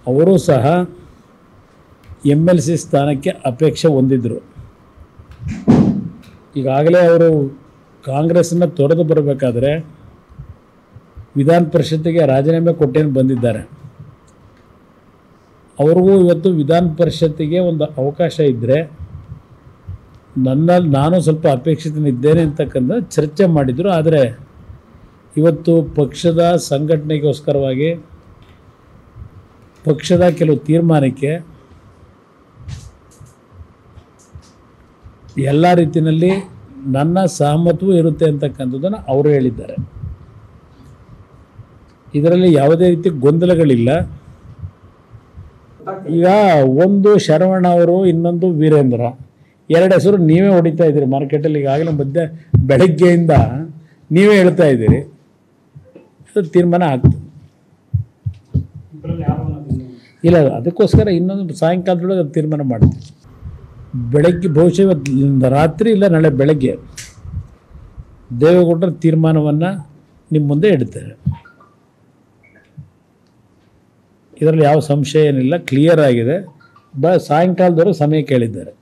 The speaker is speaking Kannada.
ಅವರು ಸಹ ಎಮ್ ಎಲ್ ಸಿ ಸ್ಥಾನಕ್ಕೆ ಅಪೇಕ್ಷೆ ಹೊಂದಿದ್ದರು ಈಗಾಗಲೇ ಅವರು ಕಾಂಗ್ರೆಸ್ಸನ್ನು ತೊರೆದು ಬರಬೇಕಾದ್ರೆ ವಿಧಾನ ಪರಿಷತ್ತಿಗೆ ರಾಜೀನಾಮೆ ಕೊಟ್ಟೇನು ಬಂದಿದ್ದಾರೆ ಅವ್ರಿಗೂ ಇವತ್ತು ವಿಧಾನ ಪರಿಷತ್ತಿಗೆ ಒಂದು ಅವಕಾಶ ಇದ್ದರೆ ನನ್ನಲ್ಲಿ ನಾನು ಸ್ವಲ್ಪ ಅಪೇಕ್ಷಿತನಿದ್ದೇನೆ ಅಂತಕ್ಕಂಥ ಚರ್ಚೆ ಮಾಡಿದರು ಆದರೆ ಇವತ್ತು ಪಕ್ಷದ ಸಂಘಟನೆಗೋಸ್ಕರವಾಗಿ ಪಕ್ಷದ ಕೆಲವು ತೀರ್ಮಾನಕ್ಕೆ ಎಲ್ಲ ರೀತಿಯಲ್ಲಿ ನನ್ನ ಸಹಮತವೂ ಇರುತ್ತೆ ಅಂತಕ್ಕಂಥದ್ದನ್ನು ಅವರು ಹೇಳಿದ್ದಾರೆ ಇದರಲ್ಲಿ ಯಾವುದೇ ರೀತಿ ಗೊಂದಲಗಳಿಲ್ಲ ಈಗ ಒಂದು ಶರವಣ ಅವರು ಇನ್ನೊಂದು ವೀರೇಂದ್ರ ಎರಡು ಹೆಸರು ನೀವೇ ಹೊಡಿತಾ ಇದ್ದೀರಿ ಮಾರ್ಕೆಟಲ್ಲಿ ಈಗಾಗಲೇ ಮಧ್ಯೆ ಬೆಳಗ್ಗೆಯಿಂದ ನೀವೇ ಹೇಳ್ತಾ ಇದ್ದೀರಿ ಅದು ತೀರ್ಮಾನ ಆಗ್ತದೆ ಇಲ್ಲ ಅದಕ್ಕೋಸ್ಕರ ಇನ್ನೊಂದು ಸಾಯಂಕಾಲದೊಳಗೆ ಅದು ತೀರ್ಮಾನ ಮಾಡ್ತೀವಿ ಬೆಳಗ್ಗೆ ಬಹುಶಃ ಇವತ್ತು ರಾತ್ರಿ ಇಲ್ಲ ನಾಳೆ ಬೆಳಗ್ಗೆ ದೇವೇಗೌಡರ ತೀರ್ಮಾನವನ್ನು ನಿಮ್ಮ ಮುಂದೆ ಇಡ್ತಾರೆ ಇದರಲ್ಲಿ ಯಾವ ಸಂಶಯ ಏನಿಲ್ಲ ಕ್ಲಿಯರ್ ಆಗಿದೆ ಬ ಸಾಯಂಕಾಲದವರೆಗೆ ಸಮಯ ಕೇಳಿದ್ದಾರೆ